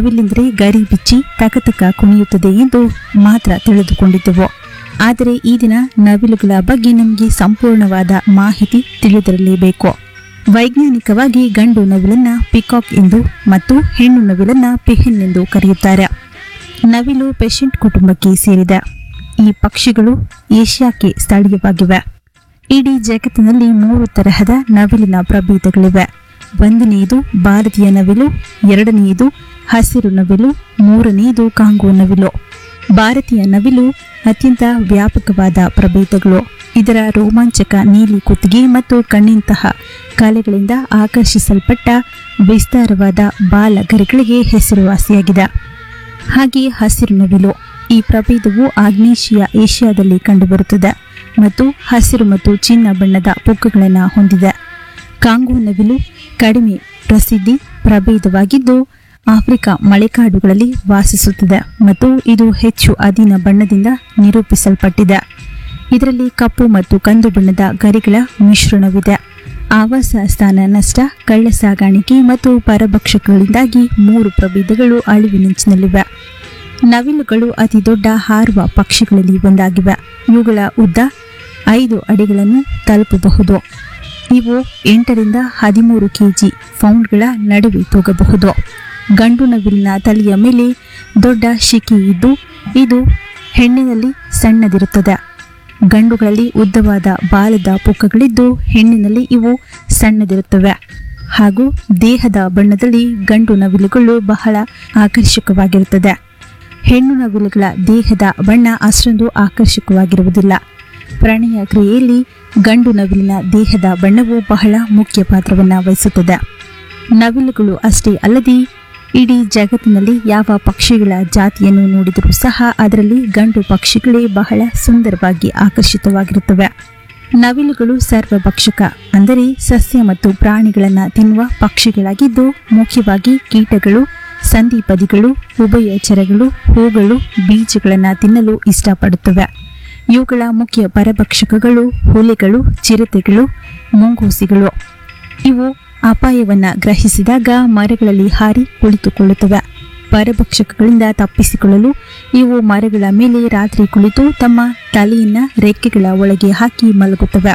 ನವಿಲೆಂದರೆ ಗರಿ ಬಿಚ್ಚಿ ತಕತಕ ಕುಣಿಯುತ್ತದೆ ಎಂದು ಮಾತ್ರ ತಿಳಿದುಕೊಂಡಿದ್ದೆವು ಆದರೆ ಈ ದಿನ ನವಿಲುಗಳ ಬಗ್ಗೆ ನಮಗೆ ಸಂಪೂರ್ಣವಾದ ಮಾಹಿತಿ ತಿಳಿದಿರಲೇಬೇಕು ವೈಜ್ಞಾನಿಕವಾಗಿ ಗಂಡು ನವಿಲನ್ನ ಪಿಕಾಕ್ ಎಂದು ಮತ್ತು ಹೆಣ್ಣು ನವಿಲನ್ನ ಪಿಹೆನ್ ಎಂದು ಕರೆಯುತ್ತಾರೆ ನವಿಲು ಪೆಷೆಂಟ್ ಕುಟುಂಬಕ್ಕೆ ಸೇರಿದೆ ಈ ಪಕ್ಷಿಗಳು ಏಷ್ಯಾಕ್ಕೆ ಸ್ಥಳೀಯವಾಗಿವೆ ಇಡೀ ಜಗತ್ತಿನಲ್ಲಿ ಮೂರು ತರಹದ ನವಿಲಿನ ಪ್ರಭೇದಗಳಿವೆ ಒಂದನೆಯದು ಭಾರತೀಯ ನವಿಲು ಎರಡನೆಯದು ಹಸಿರು ನವಿಲು ಮೂರನೆಯದು ಕಾಂಗೋ ನವಿಲು ಭಾರತೀಯ ನವಿಲು ಅತ್ಯಂತ ವ್ಯಾಪಕವಾದ ಪ್ರಭೇದಗಳು ಇದರ ರೋಮಾಂಚಕ ನೀಲಿ ಕುತ್ತಿಗೆ ಮತ್ತು ಕಣ್ಣಿಂತಹ ಕಲೆಗಳಿಂದ ಆಕರ್ಷಿಸಲ್ಪಟ್ಟ ವಿಸ್ತಾರವಾದ ಬಾಲಗರಿಗಳಿಗೆ ಹೆಸರುವಾಸಿಯಾಗಿದೆ ಹಾಗೆಯೇ ಹಸಿರು ನವಿಲು ಈ ಪ್ರಭೇದವು ಆಗ್ನೇಷಿಯಾ ಏಷ್ಯಾದಲ್ಲಿ ಕಂಡುಬರುತ್ತದೆ ಮತ್ತು ಹಸಿರು ಮತ್ತು ಚಿನ್ನ ಬಣ್ಣದ ಪುಕ್ಕಗಳನ್ನು ಹೊಂದಿದೆ ಕಾಂಗೋ ನವಿಲು ಕಡಿಮೆ ಪ್ರಸಿದ್ಧಿ ಪ್ರಭೇದವಾಗಿದ್ದು ಆಫ್ರಿಕಾ ಮಳೆಕಾಡುಗಳಲ್ಲಿ ವಾಸಿಸುತ್ತದೆ ಮತ್ತು ಇದು ಹೆಚ್ಚು ಅಧೀನ ಬಣ್ಣದಿಂದ ನಿರೂಪಿಸಲ್ಪಟ್ಟಿದೆ ಇದರಲ್ಲಿ ಕಪ್ಪು ಮತ್ತು ಕಂದು ಬಣ್ಣದ ಗರಿಗಳ ಮಿಶ್ರಣವಿದೆ ಆವಾಸ ಸ್ಥಾನ ನಷ್ಟ ಕಳ್ಳ ಸಾಗಾಣಿಕೆ ಮತ್ತು ಪರಭಕ್ಷಕಗಳಿಂದಾಗಿ ಮೂರು ಪ್ರಭೇದಗಳು ಅಳಿವಿನಂಚಿನಲ್ಲಿವೆ ನವಿಲುಗಳು ಅತಿ ದೊಡ್ಡ ಹಾರುವ ಪಕ್ಷಿಗಳಲ್ಲಿ ಒಂದಾಗಿವೆ ಇವುಗಳ ಉದ್ದ ಐದು ಅಡಿಗಳನ್ನು ತಲುಪಬಹುದು ಇವು ಎಂಟರಿಂದ ಹದಿಮೂರು ಕೆಜಿ ಪೌಂಡ್ಗಳ ನಡುವೆ ತೂಗಬಹುದು ಗಂಡು ನವಿಲಿನ ತಲೆಯ ಮೇಲೆ ದೊಡ್ಡ ಶಿಖಿ ಇದ್ದು ಇದು ಹೆಣ್ಣಿನಲ್ಲಿ ಸಣ್ಣದಿರುತ್ತದೆ ಗಂಡುಗಳಲ್ಲಿ ಉದ್ದವಾದ ಬಾಲದ ಪುಕ್ಕಗಳಿದ್ದು ಹೆಣ್ಣಿನಲ್ಲಿ ಇವು ಸಣ್ಣದಿರುತ್ತವೆ ಹಾಗೂ ದೇಹದ ಬಣ್ಣದಲ್ಲಿ ಗಂಡು ನವಿಲುಗಳು ಬಹಳ ಆಕರ್ಷಕವಾಗಿರುತ್ತದೆ ಹೆಣ್ಣು ನವಿಲುಗಳ ದೇಹದ ಬಣ್ಣ ಅಷ್ಟೊಂದು ಆಕರ್ಷಕವಾಗಿರುವುದಿಲ್ಲ ಪ್ರಣಯ ಕ್ರಿಯೆಯಲ್ಲಿ ಗಂಡು ನವಿಲಿನ ದೇಹದ ಬಣ್ಣವು ಬಹಳ ಮುಖ್ಯ ಪಾತ್ರವನ್ನು ವಹಿಸುತ್ತದೆ ನವಿಲುಗಳು ಅಷ್ಟೇ ಅಲ್ಲದೆ ಇಡೀ ಜಗತ್ತಿನಲ್ಲಿ ಯಾವ ಪಕ್ಷಿಗಳ ಜಾತಿಯನ್ನು ನೋಡಿದರೂ ಸಹ ಅದರಲ್ಲಿ ಗಂಡು ಪಕ್ಷಿಗಳೇ ಬಹಳ ಸುಂದರವಾಗಿ ಆಕರ್ಷಿತವಾಗಿರುತ್ತವೆ ನವಿಲುಗಳು ಸರ್ವಭಕ್ಷಕ ಅಂದರೆ ಸಸ್ಯ ಮತ್ತು ಪ್ರಾಣಿಗಳನ್ನು ತಿನ್ನುವ ಪಕ್ಷಿಗಳಾಗಿದ್ದು ಮುಖ್ಯವಾಗಿ ಕೀಟಗಳು ಸಂಧಿಪದಿಗಳು ಉಭಯಚರಗಳು ಹೂಗಳು ಬೀಜಗಳನ್ನು ತಿನ್ನಲು ಇಷ್ಟಪಡುತ್ತವೆ ಇವುಗಳ ಮುಖ್ಯ ಪರಭಕ್ಷಕಗಳು ಹುಲಿಗಳು ಚಿರತೆಗಳು ಮುಂಗೂಸಿಗಳು ಇವು ಅಪಾಯವನ್ನ ಗ್ರಹಿಸಿದಾಗ ಮರಗಳಲ್ಲಿ ಹಾರಿ ಕುಳಿತುಕೊಳ್ಳುತ್ತವೆ ಪರಭಕ್ಷಕಗಳಿಂದ ತಪ್ಪಿಸಿಕೊಳ್ಳಲು ಇವು ಮರಗಳ ಮೇಲೆ ರಾತ್ರಿ ಕುಳಿತು ತಮ್ಮ ತಲೆಯನ್ನ ರೆಕ್ಕೆಗಳ ಒಳಗೆ ಹಾಕಿ ಮಲಗುತ್ತವೆ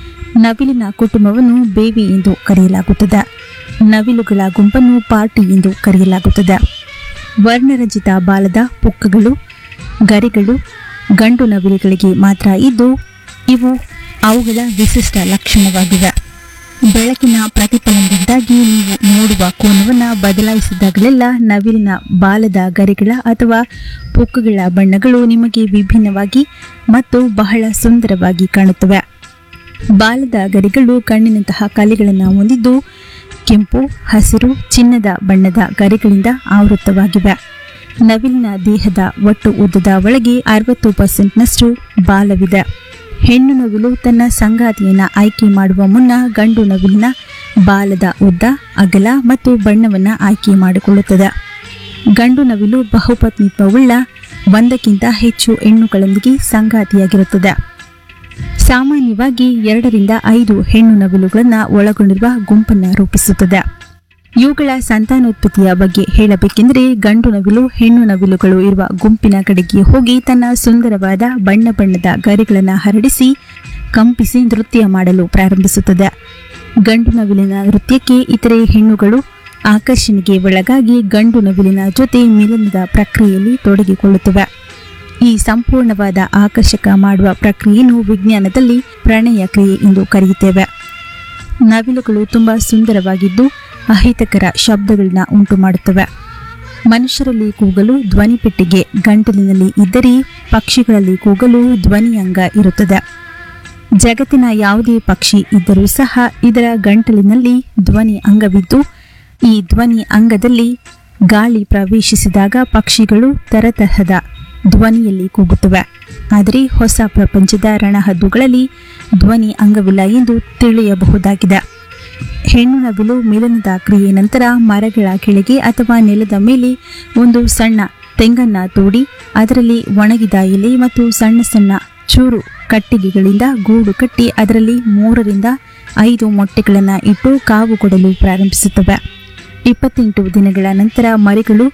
ನವಿಲಿನ ಕುಟುಂಬವನ್ನು ಬೇವಿ ಎಂದು ಕರೆಯಲಾಗುತ್ತದೆ ನವಿಲುಗಳ ಗುಂಪನ್ನು ಪಾರ್ಟಿ ಎಂದು ಕರೆಯಲಾಗುತ್ತದೆ ವರ್ಣರಂಜಿತ ಬಾಲದ ಪುಕ್ಕಗಳು ಗರಿಗಳು ಗಂಡು ನವಿಲುಗಳಿಗೆ ಮಾತ್ರ ಇದ್ದು ಇವು ಅವುಗಳ ವಿಶಿಷ್ಟ ಲಕ್ಷಣವಾಗಿವೆ ಬೆಳಕಿನ ಪ್ರತಿಫಲನದಿಂದಾಗಿ ನೀವು ನೋಡುವ ಕೋನವನ್ನು ಬದಲಾಯಿಸಿದಾಗಲೆಲ್ಲ ನವಿಲಿನ ಬಾಲದ ಗರಿಗಳ ಅಥವಾ ಪುಕ್ಕಗಳ ಬಣ್ಣಗಳು ನಿಮಗೆ ವಿಭಿನ್ನವಾಗಿ ಮತ್ತು ಬಹಳ ಸುಂದರವಾಗಿ ಕಾಣುತ್ತವೆ ಬಾಲದ ಗರಿಗಳು ಕಣ್ಣಿನಂತಹ ಕಲೆಗಳನ್ನು ಹೊಂದಿದ್ದು ಕೆಂಪು ಹಸಿರು ಚಿನ್ನದ ಬಣ್ಣದ ಗರಿಗಳಿಂದ ಆವೃತವಾಗಿವೆ ನವಿಲಿನ ದೇಹದ ಒಟ್ಟು ಉದ್ದದ ಒಳಗೆ ಅರವತ್ತು ಪರ್ಸೆಂಟ್ನಷ್ಟು ಬಾಲವಿದೆ ಹೆಣ್ಣು ನವಿಲು ತನ್ನ ಸಂಗಾತಿಯನ್ನ ಆಯ್ಕೆ ಮಾಡುವ ಮುನ್ನ ಗಂಡು ನವಿಲಿನ ಬಾಲದ ಉದ್ದ ಅಗಲ ಮತ್ತು ಬಣ್ಣವನ್ನು ಆಯ್ಕೆ ಮಾಡಿಕೊಳ್ಳುತ್ತದೆ ಗಂಡು ನವಿಲು ಬಹುಪತ್ನಿತ್ವವುಳ್ಳ ಒಂದಕ್ಕಿಂತ ಹೆಚ್ಚು ಹೆಣ್ಣುಗಳೊಂದಿಗೆ ಸಂಗಾತಿಯಾಗಿರುತ್ತದೆ ಸಾಮಾನ್ಯವಾಗಿ ಎರಡರಿಂದ ಐದು ಹೆಣ್ಣು ನವಿಲುಗಳನ್ನು ಒಳಗೊಂಡಿರುವ ಗುಂಪನ್ನು ರೂಪಿಸುತ್ತದೆ ಇವುಗಳ ಸಂತಾನೋತ್ಪತ್ತಿಯ ಬಗ್ಗೆ ಹೇಳಬೇಕೆಂದರೆ ಗಂಡು ನವಿಲು ಹೆಣ್ಣು ನವಿಲುಗಳು ಇರುವ ಗುಂಪಿನ ಕಡೆಗೆ ಹೋಗಿ ತನ್ನ ಸುಂದರವಾದ ಬಣ್ಣ ಬಣ್ಣದ ಗರಿಗಳನ್ನು ಹರಡಿಸಿ ಕಂಪಿಸಿ ನೃತ್ಯ ಮಾಡಲು ಪ್ರಾರಂಭಿಸುತ್ತದೆ ಗಂಡು ನವಿಲಿನ ನೃತ್ಯಕ್ಕೆ ಇತರೆ ಹೆಣ್ಣುಗಳು ಆಕರ್ಷಣೆಗೆ ಒಳಗಾಗಿ ಗಂಡು ನವಿಲಿನ ಜೊತೆ ಮಿಲನದ ಪ್ರಕ್ರಿಯೆಯಲ್ಲಿ ತೊಡಗಿಕೊಳ್ಳುತ್ತವೆ ಈ ಸಂಪೂರ್ಣವಾದ ಆಕರ್ಷಕ ಮಾಡುವ ಪ್ರಕ್ರಿಯೆಯನ್ನು ವಿಜ್ಞಾನದಲ್ಲಿ ಪ್ರಣಯ ಕ್ರಿಯೆ ಎಂದು ಕರೆಯುತ್ತೇವೆ ನವಿಲುಗಳು ತುಂಬಾ ಸುಂದರವಾಗಿದ್ದು ಅಹಿತಕರ ಶಬ್ದಗಳನ್ನ ಉಂಟು ಮಾಡುತ್ತವೆ ಮನುಷ್ಯರಲ್ಲಿ ಕೂಗಲು ಧ್ವನಿ ಪೆಟ್ಟಿಗೆ ಗಂಟಲಿನಲ್ಲಿ ಇದ್ದರೆ ಪಕ್ಷಿಗಳಲ್ಲಿ ಕೂಗಲು ಧ್ವನಿ ಅಂಗ ಇರುತ್ತದೆ ಜಗತ್ತಿನ ಯಾವುದೇ ಪಕ್ಷಿ ಇದ್ದರೂ ಸಹ ಇದರ ಗಂಟಲಿನಲ್ಲಿ ಧ್ವನಿ ಅಂಗವಿದ್ದು ಈ ಧ್ವನಿ ಅಂಗದಲ್ಲಿ ಗಾಳಿ ಪ್ರವೇಶಿಸಿದಾಗ ಪಕ್ಷಿಗಳು ತರತರಹದ ಧ್ವನಿಯಲ್ಲಿ ಕೂಗುತ್ತವೆ ಆದರೆ ಹೊಸ ಪ್ರಪಂಚದ ರಣಹದ್ದುಗಳಲ್ಲಿ ಧ್ವನಿ ಅಂಗವಿಲ್ಲ ಎಂದು ತಿಳಿಯಬಹುದಾಗಿದೆ ಹೆಣ್ಣು ನವಿಲು ಮಿಲನದ ಕ್ರಿಯೆ ನಂತರ ಮರಗಳ ಕೆಳಗೆ ಅಥವಾ ನೆಲದ ಮೇಲೆ ಒಂದು ಸಣ್ಣ ತೆಂಗನ್ನ ತೋಡಿ ಅದರಲ್ಲಿ ಒಣಗಿದ ಎಲೆ ಮತ್ತು ಸಣ್ಣ ಸಣ್ಣ ಚೂರು ಕಟ್ಟಿಗೆಗಳಿಂದ ಗೂಡು ಕಟ್ಟಿ ಅದರಲ್ಲಿ ಮೂರರಿಂದ ಐದು ಮೊಟ್ಟೆಗಳನ್ನು ಇಟ್ಟು ಕಾವು ಕೊಡಲು ಪ್ರಾರಂಭಿಸುತ್ತವೆ ಇಪ್ಪತ್ತೆಂಟು ದಿನಗಳ ನಂತರ ಮರಿಗಳು